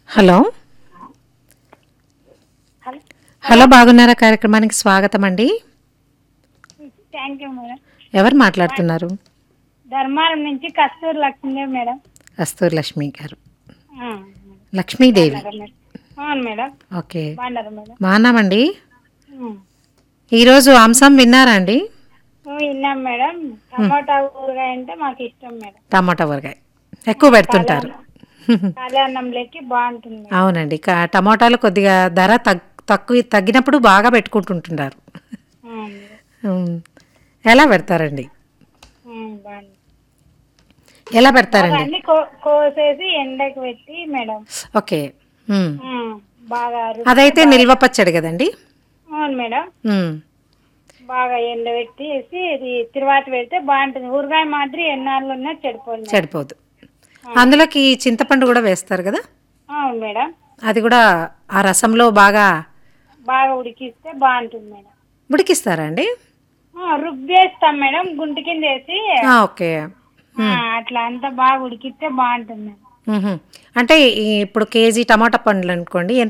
Hello hello hello బాగున్నారా కార్యక్రమానికి స్వాగతం అండి థ్యాంక్ యూ మేడం ఎవరు మాట్లాడుతున్నారు ధర్మారం నుంచి కస్తూరి లక్ష్మీ మేడం కస్తూరి లక్ష్మి గారు ఆ, లక్ష్మీదేవి బాగున్నారా మేడం? అవును మేడం ఓకే బాగున్నారు మేడం బాగున్నామండి ఉమ్. ఈరోజు అంశం విన్నారా అండి ఉమ్, విన్నాం మేడం టమాటా ఊరగాయ అంటే మాకు ఇష్టం మేడం టమాటా ఊరగాయ ఎక్కువ పెడుతుంటారు కళ్యాణంలోకి బాగుంటుంది మేడం. అవునండి కా- టమాటాలు కొద్దిగా ధర తగ్ తక్కువ తగ్గినప్పుడు బాగా పెట్టుకుంటుంటున్నారు అవును మేడం. ఉమ్. ఎలా పెడతారండి ఉమ్, బాగుంది ఎలా పెడతారండి అన్ని కో- కోసేసి ఎండకు పెట్టి మేడం ఓకే ఉమ్. ఉమ్, బాగా రు- అదైతే నిల్వ పచ్చడి కదండి అవును మేడం ఉమ్. బాగా ఎండ పెట్టేసి ఇది తిరువాత పెడితే బాగుంటుంది ఊరగాయ మాదిరి ఎన్నాళ్ళు ఉన్నా చెడిపోదు మేడం. చెడిపోదు అందులోకి చింతపండు కూడా వేస్తారు కదా అవును మేడం అది కూడా ఆ రసంలో బాగా బాగా ఉడికిస్తే బాగుంటుంది మేడం ఉడికిస్తారా అండి ఆ, రుబ్బేస్తాం మేడం గుంట కింద వేసి ఆ, ఓకే ఆ, అట్లా అంతా బాగా ఉడికిస్తే బాగుంటుంది మేడం మ్హూ. అంటే ఈ ఇప్పుడు కేజీ టమాటా పండ్లు అనుకోండి ఎంత